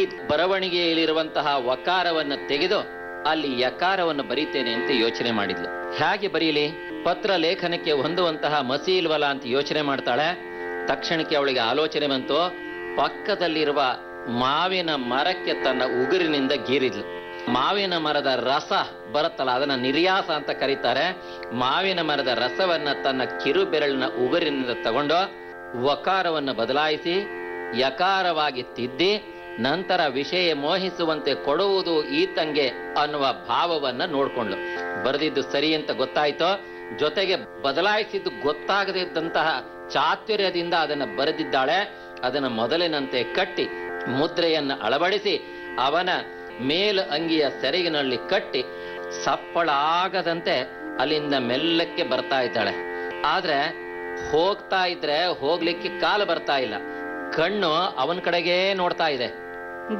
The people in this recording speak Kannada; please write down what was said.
ಈ ಬರವಣಿಗೆಯಲ್ಲಿರುವಂತಹ ವಕಾರವನ್ನು ತೆಗೆದು ಅಲ್ಲಿ ಯಕಾರವನ್ನು ಬರೀತೇನೆ ಅಂತ ಯೋಚನೆ ಮಾಡಿದ್ಲು ಹೇಗೆ ಬರೀಲಿ ಪತ್ರ ಲೇಖನಕ್ಕೆ ಹೊಂದುವಂತಹ ಮಸಿ ಇಲ್ವಲ್ಲ ಅಂತ ಯೋಚನೆ ಮಾಡ್ತಾಳೆ ತಕ್ಷಣಕ್ಕೆ ಅವಳಿಗೆ ಆಲೋಚನೆ ಬಂತು ಪಕ್ಕದಲ್ಲಿರುವ ಮಾವಿನ ಮರಕ್ಕೆ ತನ್ನ ಉಗುರಿನಿಂದ ಗೀರಿದ್ಲು ಮಾವಿನ ಮರದ ರಸ ಬರುತ್ತಲ್ಲ ಅದನ್ನ ನಿರ್ಯಾಸ ಅಂತ ಕರೀತಾರೆ ಮಾವಿನ ಮರದ ರಸವನ್ನ ತನ್ನ ಕಿರು ಬೆರಳಿನ ಉಗುರಿನಿಂದ ತಗೊಂಡು ವಕಾರವನ್ನು ಬದಲಾಯಿಸಿ ಯಕಾರವಾಗಿ ತಿದ್ದಿ ನಂತರ ವಿಷಯ ಮೋಹಿಸುವಂತೆ ಕೊಡುವುದು ಈತಂಗೆ ಅನ್ನುವ ಭಾವವನ್ನ ನೋಡ್ಕೊಂಡ್ಲು ಬರೆದಿದ್ದು ಸರಿ ಅಂತ ಗೊತ್ತಾಯ್ತೋ ಜೊತೆಗೆ ಬದಲಾಯಿಸಿದ್ದು ಗೊತ್ತಾಗದೇ ಇದ್ದಂತಹ ಚಾತುರ್ಯದಿಂದ ಅದನ್ನ ಬರೆದಿದ್ದಾಳೆ ಅದನ್ನ ಮೊದಲಿನಂತೆ ಕಟ್ಟಿ ಮುದ್ರೆಯನ್ನು ಅಳವಡಿಸಿ ಅವನ ಮೇಲು ಅಂಗಿಯ ಸೆರಗಿನಲ್ಲಿ ಕಟ್ಟಿ ಸಪ್ಪಳ ಆಗದಂತೆ ಅಲ್ಲಿಂದ ಮೆಲ್ಲಕ್ಕೆ ಬರ್ತಾ ಇದ್ದಾಳೆ ಆದ್ರೆ ಹೋಗ್ತಾ ಇದ್ರೆ ಹೋಗ್ಲಿಕ್ಕೆ ಕಾಲು ಬರ್ತಾ ಇಲ್ಲ ಕಣ್ಣು ಅವನ ಕಡೆಗೇ ನೋಡ್ತಾ ಇದೆ